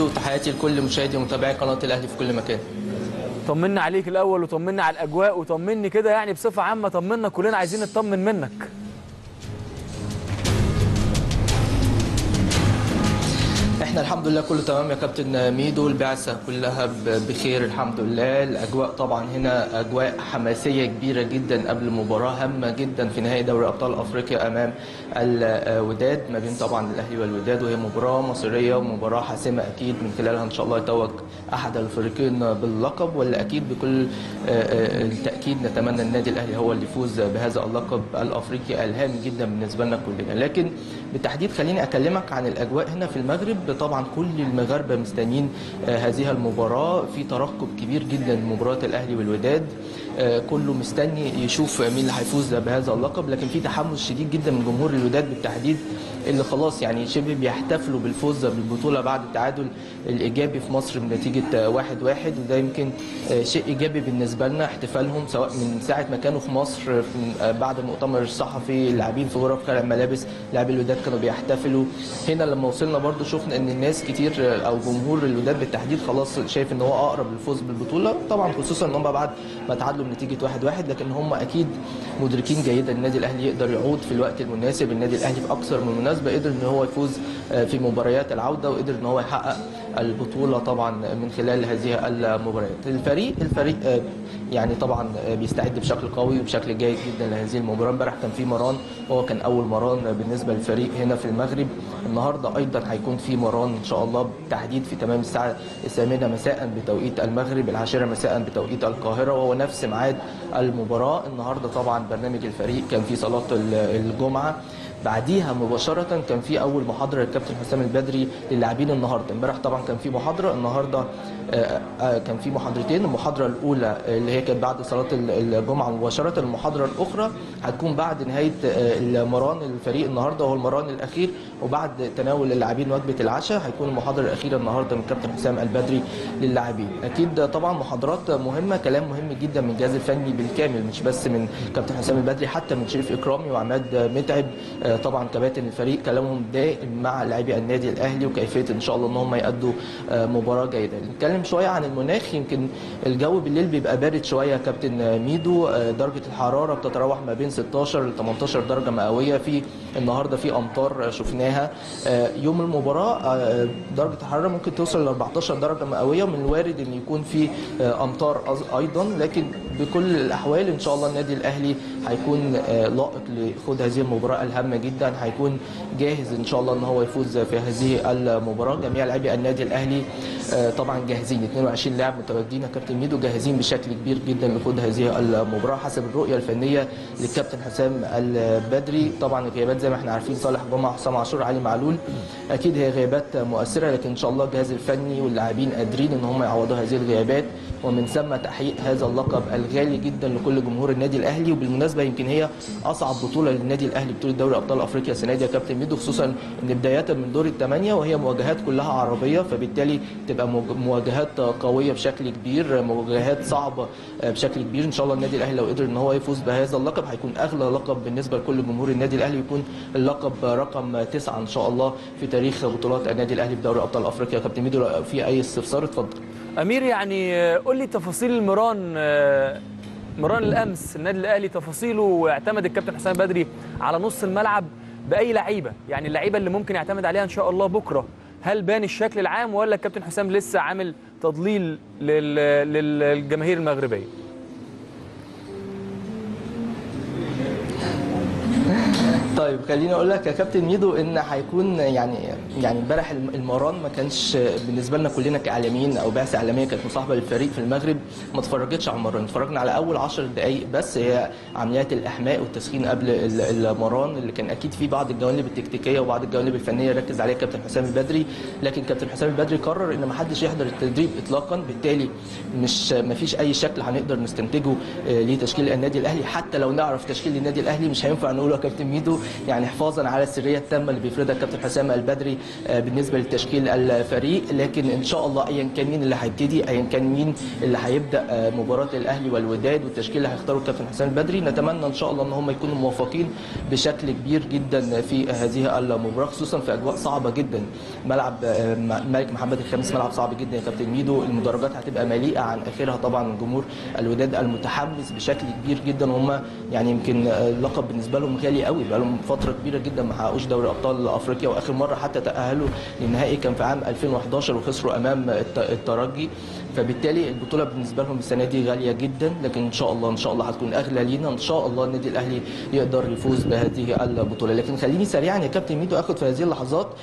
ميدو تحياتي لكل مشاهدي ومتابعي قناه الاهلي في كل مكان طمنا عليك الاول وطمنا على الاجواء وطمني كده يعني بصفه عامه طمنا كلنا عايزين نطمن منك احنا الحمد لله كله تمام يا كابتن ميدو البعثه كلها ب- بخير الحمد لله الاجواء طبعا هنا اجواء حماسيه كبيره جدا قبل مباراه هامه جدا في نهائي دوري ابطال افريقيا امام الوداد ما بين طبعا الاهلي والوداد وهي مباراه مصيريه ومباراه حاسمه اكيد من خلالها ان شاء الله يتوج احد الفريقين باللقب ولا اكيد بكل آه، آه، التاكيد نتمنى النادي الاهلي هو اللي يفوز بهذا اللقب الافريقي الهام جدا بالنسبه لنا كلنا لكن بالتحديد خليني اكلمك عن الاجواء هنا في المغرب طبعا كل المغاربه مستنيين آه، هذه المباراه في ترقب كبير جدا لمباراه الاهلي والوداد آه، كله مستني يشوف مين اللي هيفوز بهذا اللقب لكن في تحمس شديد جدا من جمهور الوداد بالتحديد اللي خلاص يعني شبه بيحتفلوا بالفوز بالبطوله بعد التعادل الايجابي في مصر بنتيجه واحد واحد وده يمكن آه، شيء ايجابي بالنسبه لنا احتفالهم سواء من ساعه ما كانوا في مصر من- آه، بعد المؤتمر الصحفي اللاعبين في غرف خلع الملابس لاعبي الوداد كانوا بيحتفلوا هنا لما وصلنا برضو شفنا ان الناس كتير آه، او جمهور الوداد بالتحديد خلاص شايف ان هو اقرب للفوز بالبطوله طبعا خصوصا ان هم بعد ما تعادلوا بنتيجه واحد واحد لكن هم اكيد مدركين جيدا النادي الاهلي يقدر يعود في الوقت المناسب النادي الاهلي في اكثر من مناسبه قدر ان هو يفوز آه، في مباريات العوده وقدر ان هو يحقق البطوله طبعا من خلال هذه المباريات الفريق الفريق آه، يعني طبعا آه، بيستعد بشكل قوي وبشكل جيد جدا لهذه المباراه امبارح كان في مران هو كان اول مران بالنسبه للفريق هنا في المغرب النهارده ايضا هيكون في مران ان شاء الله بالتحديد في تمام الساعه الثامنه مساء بتوقيت المغرب العاشره مساء بتوقيت القاهره وهو نفس ميعاد المباراه النهارده طبعا برنامج الفريق كان في صلاه ال- الجمعه بعديها مباشرة كان في أول محاضرة للكابتن حسام البدري للاعبين النهاردة، امبارح طبعا كان في محاضرة، النهاردة آه، آه، كان في محاضرتين، المحاضرة الأولى اللي هي كانت بعد صلاة ال- الجمعة مباشرة، المحاضرة الأخرى هتكون بعد نهاية آه، المران الفريق النهاردة وهو المران الأخير وبعد تناول اللاعبين وجبة العشاء هيكون المحاضرة الأخيرة النهاردة من كابتن حسام البدري للاعبين، أكيد طبعا محاضرات مهمة كلام مهم جدا من الجهاز الفني بالكامل مش بس من كابتن حسام البدري حتى من شريف إكرامي وعماد متعب آه، طبعا كباتن الفريق كلامهم دائم مع لاعبي النادي الاهلي وكيفيه ان شاء الله ان هم يادوا آه، مباراه جيده نتكلم شويه عن المناخ يمكن الجو بالليل بيبقى بارد شويه يا كابتن ميدو آه، درجه الحراره بتتراوح ما بين 16 ل 18 درجه مئويه في النهارده في امطار شفناها آه، يوم المباراه آه، درجه الحراره ممكن توصل ل 14 درجه مئويه ومن الوارد ان يكون في آه، امطار أز- ايضا لكن بكل الاحوال ان شاء الله النادي الاهلي هيكون آه، لائق لخوض هذه المباراه الهامه جدا هيكون جاهز ان شاء الله ان هو يفوز في هذه المباراه جميع لاعبي النادي الاهلي آه، طبعا جاهزين 22 لاعب متواجدين يا كابتن ميدو جاهزين بشكل كبير جدا لخوض هذه المباراه حسب الرؤيه الفنيه للكابتن حسام البدري طبعا الغيابات زي ما احنا عارفين صالح جمعه حسام عاشور علي معلول اكيد هي غيابات مؤثره لكن ان شاء الله الجهاز الفني واللاعبين قادرين ان هم يعوضوا هذه الغيابات ومن ثم تحقيق هذا اللقب الغالي جدا لكل جمهور النادي الاهلي وبالمناسبه يمكن هي اصعب بطوله للنادي الاهلي بطوله دوري ابطال افريقيا السنه دي يا كابتن ميدو خصوصا ان بدايه من دور الثمانيه وهي مواجهات كلها عربيه فبالتالي تبقى مواج- مواجهات قويه بشكل كبير مواجهات صعبه بشكل كبير ان شاء الله النادي الاهلي لو قدر ان هو يفوز بهذا اللقب هيكون اغلى لقب بالنسبه لكل جمهور النادي الاهلي يكون اللقب رقم تسعه ان شاء الله في تاريخ بطولات النادي الاهلي في دوري ابطال افريقيا يا كابتن ميدو لو في اي استفسار اتفضل امير يعني آه، قول لي تفاصيل المران آه، مران الامس النادي الاهلي تفاصيله واعتمد الكابتن حسام بدري على نص الملعب باي لعيبه يعني اللعيبه اللي ممكن يعتمد عليها ان شاء الله بكره هل بان الشكل العام ولا الكابتن حسام لسه عامل تضليل لل- للجماهير المغربيه طيب خليني اقول لك يا كابتن ميدو ان هيكون يعني يعني امبارح المران ما كانش بالنسبه لنا كلنا كاعلاميين او بعثه اعلاميه كانت مصاحبه للفريق في المغرب ما اتفرجتش على المران اتفرجنا على اول 10 دقائق بس هي عمليات الاحماء والتسخين قبل ال- المران اللي كان اكيد في بعض الجوانب التكتيكيه وبعض الجوانب الفنيه ركز عليها كابتن حسام البدري لكن كابتن حسام البدري قرر ان ما حدش يحضر التدريب اطلاقا بالتالي مش ما فيش اي شكل هنقدر نستنتجه آه، لتشكيل النادي الاهلي حتى لو نعرف تشكيل النادي الاهلي مش هينفع نقوله يا كابتن ميدو يعني حفاظا على السريه التامه اللي بيفرضها الكابتن حسام البدري آه، بالنسبه لتشكيل الفريق لكن ان شاء الله ايا كان مين اللي هيبتدي ايا كان مين اللي هيبدا آه، مباراه الاهلي والوداد والتشكيل اللي هيختاره الكابتن حسام البدري نتمنى ان شاء الله ان هم يكونوا موفقين بشكل كبير جدا في هذه المباراه خصوصا في اجواء صعبه جدا ملعب آه، ملك محمد الخامس ملعب صعب جدا يا كابتن ميدو المدرجات هتبقى مليئه عن اخرها طبعا جمهور الوداد المتحمس بشكل كبير جدا وهم يعني يمكن آه، اللقب بالنسبه لهم غالي قوي بقى لهم فتره كبيره جدا ما حققوش دوري ابطال افريقيا واخر مره حتى تاهلوا للنهائي كان في عام 2011 وخسروا امام الت- الترجي فبالتالي البطوله بالنسبه لهم السنه دي غاليه جدا لكن ان شاء الله ان شاء الله هتكون اغلى لينا ان شاء الله النادي الاهلي يقدر يفوز بهذه البطوله لكن خليني سريعا يا كابتن ميدو اخد في هذه اللحظات